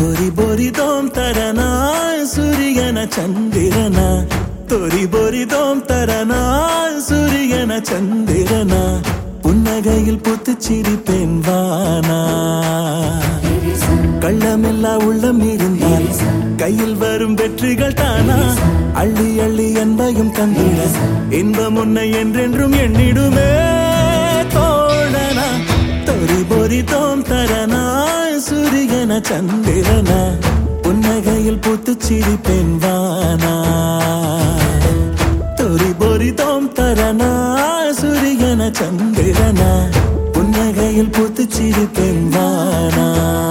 தொரி பொரி தோம் தரனா சூரியன சந்திரனா தொரி பொரி தோம் தரனா சூரியன சந்திரனா புன்னகையில் புத்துச் சிரிப்பேன் வானா கள்ளமெல்லா உள்ளம் இருந்தால் கையில் வரும் வெற்றிகள் தானா அள்ளி அள்ளி அன்பையும் தந்திட இன்பம் உன்னை என்றென்றும் எண்ணிடுமே தோழனா தொரி பொரி தோம் தரனா சூரியன சந்திரனா புன்னகையில் பூத்துச் சிரிப்பேன் வானா தொரி பொரி தோம் தரனா சூரியன சந்திரனா புன்னகையில் பூத்துச் சிரிப்பேன் வானா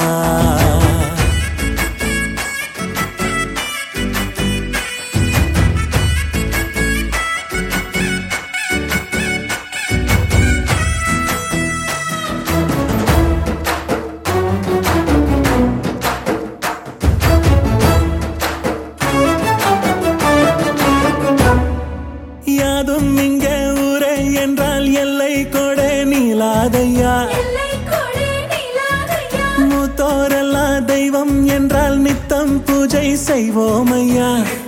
யாதும் இங்க ஊரே என்றால் எல்லை கொடை நீலாதையா மூத்தோரெல்லாம் தெய்வம் என்றால் நித்தம் பூஜை செய்வோமையா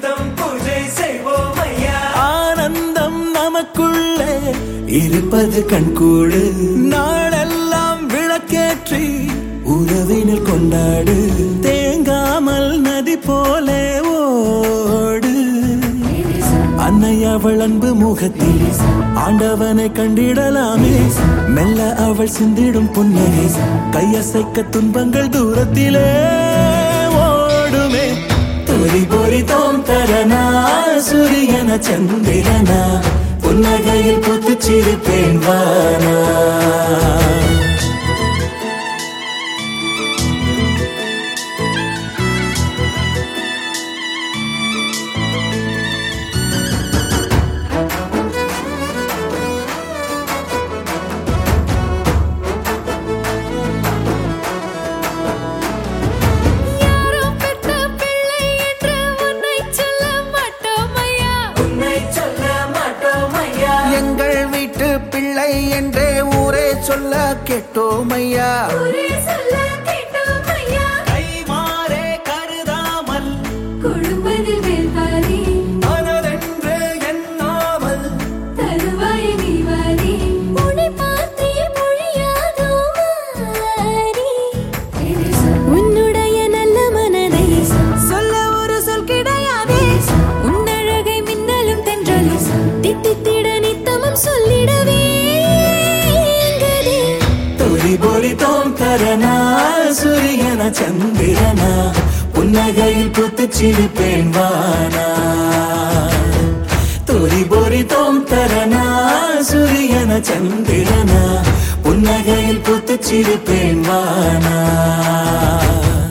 ஆனந்தம் நமக்குள்ளே இருப்பது கண்கூடு நாளெல்லாம் விளக்கேற்றி உறவினில் கொண்டாடு தேங்காமல் நதி போலே ஓடு அன்னை அவள் அன்பு முகத்தில் ஆண்டவனை கண்டிடலாமே மெல்ல அவள் சிந்திடும் புன்னகை கையசைக்க துன்பங்கள் தூரத்திலே ஓடுமே தொரி பொறி தோம் தரனா சூரியன சந்திரனா புன்னகையில் புத்துச் சிரிப்பேன் வானா எங்கள் வீட்டு பிள்ளை என்றே ஊரே சொல்ல கேட்டோமையா கைமாறே கருதாமல் கொழும்பதில் வேல்பாரி மனதென்று எண்ணாமல் தருவாய் நீ வாரி உன்னை பார்த்தே பொழியாதோ மாறி உன்னுடைய நல்ல மனதை சொல்ல ஒரு சொல் கிடையாதே உன்னழகை மின்னலும் தென்றலும் தித்தித்திட நித்தமும் சொல்லிடவே எங்கதே தொரி பொறி தோம் தரனா சூரியன சந்திரனா புன்னகையில் புத்துச் சிரிப்பேன் வானா தொரி பொறி தோம் தரனா சூரியன சந்திரனா புன்னகையில் புத்துச் சிரிப்பேன் வானா